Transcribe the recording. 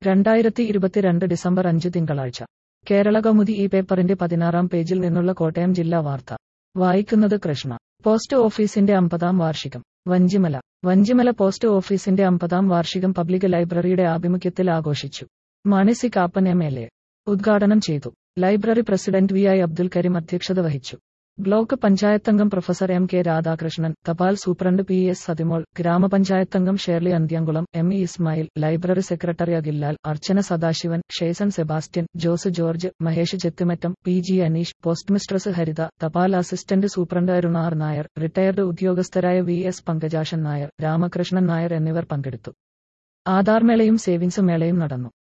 രണ്ടായിരത്തി ഇരുപത്തിരണ്ട് ഡിസംബർ അഞ്ച് തിങ്കളാഴ്ച കേരള കൗമുദി ഈ പേപ്പറിന്റെ പതിനാറാം പേജിൽ നിന്നുള്ള കോട്ടയം ജില്ലാ വാർത്ത വായിക്കുന്നത് കൃഷ്ണ പോസ്റ്റ് ഓഫീസിന്റെ അമ്പതാം വാർഷികം വഞ്ചിമല വഞ്ചിമല പോസ്റ്റ് ഓഫീസിന്റെ അമ്പതാം വാർഷികം പബ്ലിക് ലൈബ്രറിയുടെ ആഭിമുഖ്യത്തിൽ ആഘോഷിച്ചു Mani Kappan M L A ഉദ്ഘാടനം ചെയ്തു library president V I Abdul Kareem അധ്യക്ഷത വഹിച്ചു ബ്ലോക്ക് പഞ്ചായത്തംഗം പ്രൊഫസർ എം കെ രാധാകൃഷ്ണൻ തപാൽ സൂപ്രണ്ട് പി എസ് സതിമോൾ ഗ്രാമപഞ്ചായത്തംഗം Shirley Anthyamkulam M E Ismail library secretary Akhillal Archana Sadasivan Sheson Sebastian Jose George Mahesh Chethimattam P G Aneesh post mistress Haritha തപാൽ assistant superintendent Arun R Nair retired ഉദ്യോഗസ്ഥരായ വി എസ് പങ്കജാഷൻ നായർ രാമകൃഷ്ണൻ നായർ എന്നിവർ പങ്കെടുത്തു ആധാർ മേളയും സേവിങ്സ് മേളയും നടന്നു